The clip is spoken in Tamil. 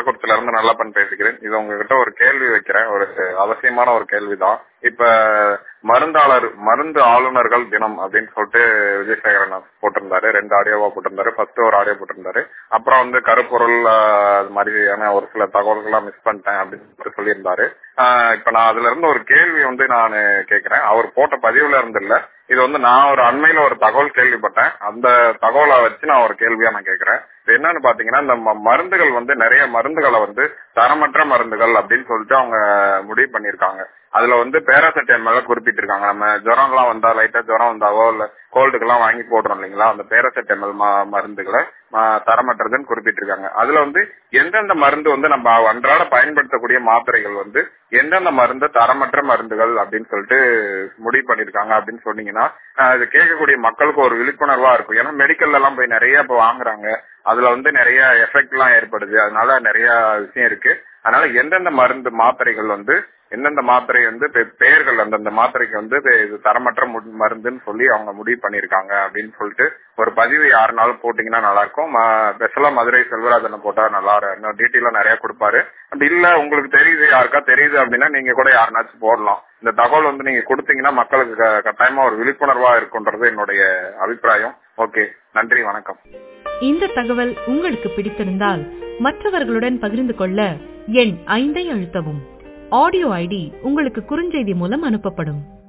கள்ளக்குறிச்சில இருந்து நல்லப்பன் பேசுகிறேன் இது உங்ககிட்ட ஒரு கேள்வி வைக்கிறேன் ஒரு அவசியமான ஒரு கேள்விதான் இப்ப மருந்தாளர் மருந்து ஆளுநர்கள் தினம் அப்படின்னு சொல்லிட்டு விஜயசேகரன் போட்டிருந்தாரு ரெண்டு ஆடியோவா போட்டிருந்தாரு ஃபர்ஸ்ட் ஒரு ஆடியோ போட்டிருந்தாரு அப்புறம் வந்து கருப்பொருள் ஆஹ், அது மாதிரியான ஒரு சில தகவல்கள்லாம் மிஸ் பண்ணிட்டேன் அப்படின்னு சொல்லிட்டு சொல்லியிருந்தாரு ஆஹ், இப்ப நான் அதுல இருந்து ஒரு கேள்வி வந்து நான் கேக்குறேன் அவர் போட்ட பதிவுல இருந்து இல்ல இது வந்து நான் ஒரு அண்மையில ஒரு தகவல் கேள்விப்பட்டேன் அந்த தகவலை வச்சு நான் ஒரு கேள்வியா நான் கேக்குறேன் இப்ப என்னன்னு பாத்தீங்கன்னா இந்த ம- மருந்துகள் வந்து நிறைய மருந்துகளை வந்து தரமற்ற மருந்துகள் அப்படின்னு சொல்லிட்டு அவங்க முடிவு பண்ணிருக்காங்க அதுல வந்து பேராசெட்டமால் குறிப்பிட்டிருக்காங்க நம்ம ஜுரம் எல்லாம் வந்தா லைட்டா ஜுரம் வந்தாவோ இல்ல கோல்டுக்கு எல்லாம் வாங்கி போடுறோம் இல்லைங்களா அந்த பேராசெட்டமல் மருந்துகளை ம- தரமற்றதுன்னு குறிப்பிட்டிருக்காங்க அதுல வந்து எந்தெந்த மருந்து வந்து நம்ம அன்றாட பயன்படுத்தக்கூடிய மாத்திரைகள் வந்து எந்தெந்த மருந்து தரமற்ற மருந்துகள் அப்படின்னு சொல்லிட்டு முடிவு பண்ணிருக்காங்க அப்படின்னு சொன்னீங்கன்னா ஆஹ் இது கேட்கக்கூடிய மக்களுக்கு ஒரு விழிப்புணர்வா இருக்கும் ஏன்னா மெடிக்கல்ல எல்லாம் போய் நிறைய இப்ப வாங்குறாங்க அதுல வந்து நிறைய எஃபெக்ட் எல்லாம் ஏற்படுது அதனால நிறைய விஷயம் இருக்கு அதனால எந்தெந்த மருந்து மாத்திரைகள் வந்து எந்தெந்த மாத்திரை வந்து பெ- பெயர்கள் அந்தந்த மாத்திரைக்கு வந்து இது இது தரமற்ற மு- மருந்துன்னு சொல்லி அவங்க முடிவு பண்ணிருக்காங்க அப்படின்னு சொல்லிட்டு ஒரு பதிவு யாருனாலும் போட்டீங்கன்னா நல்லா இருக்கும் ஸ்பெஷலா மதுரை செல்வராஜனை போட்டா நல்லா இரு- இன்னும் டீட்டெயிலா நிறைய கொடுப்பாரு அப்படி இல்ல உங்களுக்கு தெரியுது யாருக்கா தெரியுது அப்படின்னா நீங்க கூட யாருனாச்சும் போடலாம் இந்த தகவல் வந்து நீங்க கொடுத்தீங்கன்னா மக்களுக்கு க- கட்டாயமா ஒரு விழிப்புணர்வா இருக்குன்றது என்னுடைய அபிப்பிராயம் ஓகே நன்றி வணக்கம் இந்த தகவல் உங்களுக்கு பிடித்திருந்தால் மற்றவர்களுடன் பகிர்ந்து கொள்ள எண் ஐந்தை அழுத்தவும் ஆடியோ ஐடி உங்களுக்கு குறுஞ்செய்தி மூலம் அனுப்பப்படும்